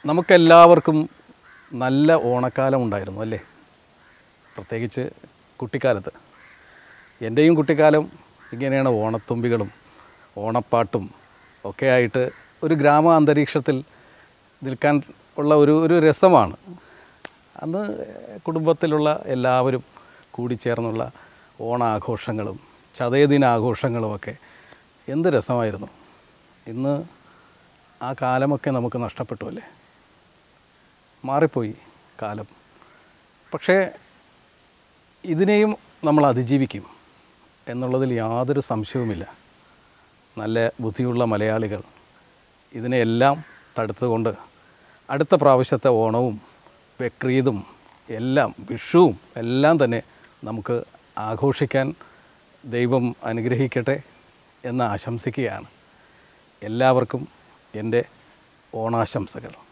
നമുക്കെല്ലാവർക്കും നല്ല ഓണക്കാലം ഉണ്ടായിരുന്നു അല്ലേ പ്രത്യേകിച്ച് കുട്ടിക്കാലത്ത് എൻ്റെയും കുട്ടിക്കാലം ഇങ്ങനെയാണ് ഓണത്തുമ്പികളും ഓണപ്പാട്ടും ഒക്കെ ആയിട്ട് ഒരു ഗ്രാമ അന്തരീക്ഷത്തിൽ നിൽക്കാൻ ഉള്ള ഒരു ഒരു രസമാണ് അന്ന് കുടുംബത്തിലുള്ള എല്ലാവരും കൂടിച്ചേർന്നുള്ള ഓണാഘോഷങ്ങളും ചതയദിനാഘോഷങ്ങളുമൊക്കെ എന്ത് രസമായിരുന്നു ഇന്ന് ആ കാലമൊക്കെ നമുക്ക് നഷ്ടപ്പെട്ടു അല്ലേ മാറിപ്പോയി കാലം പക്ഷേ ഇതിനെയും നമ്മൾ അതിജീവിക്കും എന്നുള്ളതിൽ യാതൊരു സംശയവുമില്ല നല്ല ബുദ്ധിയുള്ള മലയാളികൾ ഇതിനെയെല്ലാം തടുത്തുകൊണ്ട് അടുത്ത പ്രാവശ്യത്തെ ഓണവും ബക്രീദും എല്ലാം വിഷുവും എല്ലാം തന്നെ നമുക്ക് ആഘോഷിക്കാൻ ദൈവം അനുഗ്രഹിക്കട്ടെ എന്ന് ആശംസിക്കുകയാണ് എല്ലാവർക്കും എൻ്റെ ഓണാശംസകൾ